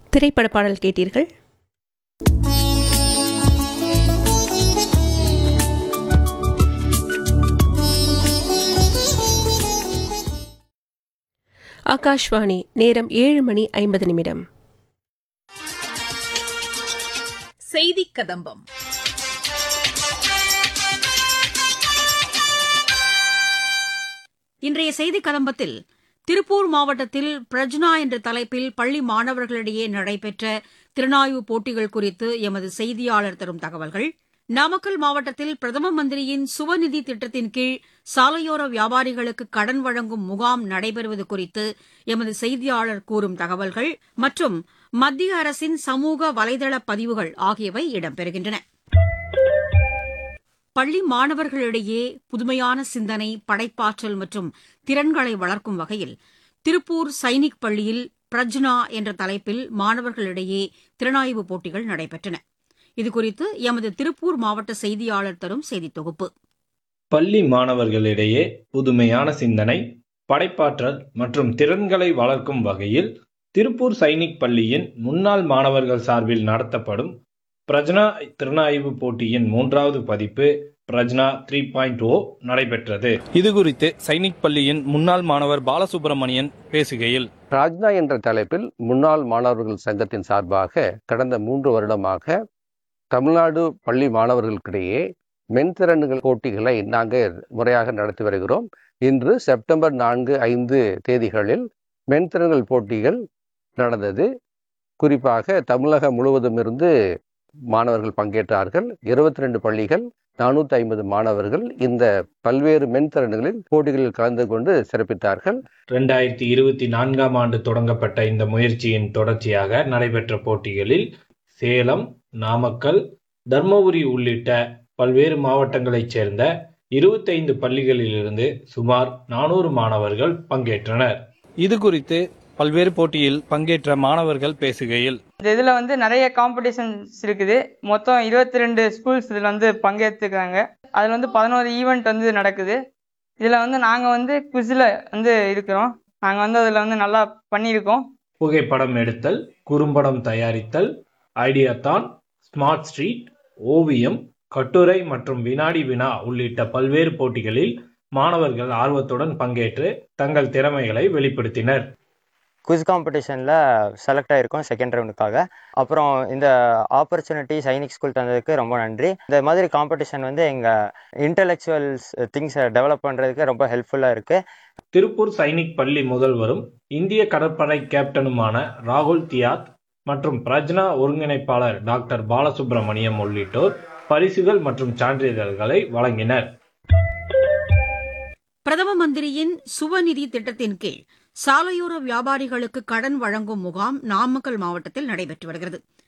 திரைப்பட பாடல் கேட்டீர்கள் ஆகாஷ்வாணி நேரம் ஏழு மணி ஐம்பது நிமிடம் செய்தி கதம்பம் இன்றைய செய்தி கதம்பத்தில் திருப்பூர் மாவட்டத்தில் பிரஜ்னா என்ற தலைப்பில் பள்ளி மாணவர்களிடையே நடைபெற்ற திறனாய்வு போட்டிகள் குறித்து எமது செய்தியாளர் தரும் தகவல்கள் நாமக்கல் மாவட்டத்தில் பிரதம மந்திரியின் சுவநிதி திட்டத்தின் கீழ் சாலையோர வியாபாரிகளுக்கு கடன் வழங்கும் முகாம் நடைபெறுவது குறித்து எமது செய்தியாளர் கூறும் தகவல்கள் மற்றும் மத்திய அரசின் சமூக வலைதள பதிவுகள் ஆகியவை இடம்பெறுகின்றன பள்ளி மாணவர்களிடையே புதுமையான சிந்தனை படைப்பாற்றல் மற்றும் திறன்களை வளர்க்கும் வகையில் திருப்பூர் சைனிக் பள்ளியில் பிரஜ்னா என்ற தலைப்பில் மாணவர்களிடையே திறனாய்வு போட்டிகள் நடைபெற்றன இதுகுறித்து எமது திருப்பூர் மாவட்ட செய்தியாளர் தரும் செய்தித் தொகுப்பு பள்ளி மாணவர்களிடையே புதுமையான சிந்தனை படைப்பாற்றல் மற்றும் திறன்களை வளர்க்கும் வகையில் திருப்பூர் சைனிக் பள்ளியின் முன்னாள் மாணவர்கள் சார்பில் நடத்தப்படும் பிரஜ்னா திறனாய்வு போட்டியின் மூன்றாவது பதிப்பு பிரஜ்னா த்ரீ பாயிண்ட் ஓ நடைபெற்றது இது குறித்து சைனிக் பள்ளியின் முன்னாள் மாணவர் பாலசுப்ரமணியன் பேசுகையில் ராஜ்னா என்ற தலைப்பில் முன்னாள் மாணவர்கள் சங்கத்தின் சார்பாக கடந்த மூன்று வருடமாக தமிழ்நாடு பள்ளி மாணவர்களுக்கிடையே மென்திறன்கள் போட்டிகளை நாங்கள் முறையாக நடத்தி வருகிறோம் இன்று செப்டம்பர் நான்கு ஐந்து தேதிகளில் மென்திறன்கள் போட்டிகள் நடந்தது குறிப்பாக தமிழகம் முழுவதும் இருந்து மாணவர்கள் பங்கேற்றார்கள் இருபத்தி ரெண்டு பள்ளிகள் நானூற்றி ஐம்பது மாணவர்கள் இந்த பல்வேறு மென்திறன்களில் போட்டிகளில் கலந்து கொண்டு சிறப்பித்தார்கள் ரெண்டாயிரத்தி இருபத்தி நான்காம் ஆண்டு தொடங்கப்பட்ட இந்த முயற்சியின் தொடர்ச்சியாக நடைபெற்ற போட்டிகளில் சேலம் நாமக்கல் தர்மபுரி உள்ளிட்ட பல்வேறு மாவட்டங்களைச் சேர்ந்த இருபத்தைந்து பள்ளிகளிலிருந்து சுமார் நானூறு மாணவர்கள் பங்கேற்றனர் இது குறித்து பல்வேறு போட்டியில் பங்கேற்ற மாணவர்கள் பேசுகையில் இந்த இதில் வந்து நிறைய காம்படிஷன்ஸ் இருக்குது மொத்தம் இருபத்தி ரெண்டு ஸ்கூல்ஸ் இதில் வந்து பங்கேற்றுக்கிறாங்க அதில் வந்து பதினோரு ஈவெண்ட் வந்து நடக்குது இதில் வந்து நாங்கள் வந்து குவிஸில் வந்து இருக்கிறோம் நாங்கள் வந்து அதில் வந்து நல்லா பண்ணியிருக்கோம் புகைப்படம் எடுத்தல் குறும்படம் தயாரித்தல் ஐடியாத்தான் ஸ்மார்ட் ஸ்ட்ரீட் ஓவியம் கட்டுரை மற்றும் வினாடி வினா உள்ளிட்ட பல்வேறு போட்டிகளில் மாணவர்கள் ஆர்வத்துடன் பங்கேற்று தங்கள் திறமைகளை வெளிப்படுத்தினர் குவிஸ் காம்படிஷனில் செலக்ட் ஆகிருக்கோம் செகண்ட் ரவுண்டுக்காக அப்புறம் இந்த ஆப்பர்ச்சுனிட்டி சைனிக் ஸ்கூல் தந்ததுக்கு ரொம்ப நன்றி இந்த மாதிரி காம்படிஷன் வந்து எங்கள் இன்டலெக்சுவல்ஸ் திங்ஸை டெவலப் பண்ணுறதுக்கு ரொம்ப ஹெல்ப்ஃபுல்லாக இருக்குது திருப்பூர் சைனிக் பள்ளி முதல்வரும் இந்திய கடற்படை கேப்டனுமான ராகுல் தியாத் மற்றும் பிரஜ்னா ஒருங்கிணைப்பாளர் டாக்டர் பாலசுப்ரமணியம் உள்ளிட்டோர் பரிசுகள் மற்றும் சான்றிதழ்களை வழங்கினர் பிரதம மந்திரியின் சுவநிதி திட்டத்தின் கீழ் சாலையோர வியாபாரிகளுக்கு கடன் வழங்கும் முகாம் நாமக்கல் மாவட்டத்தில் நடைபெற்று வருகிறது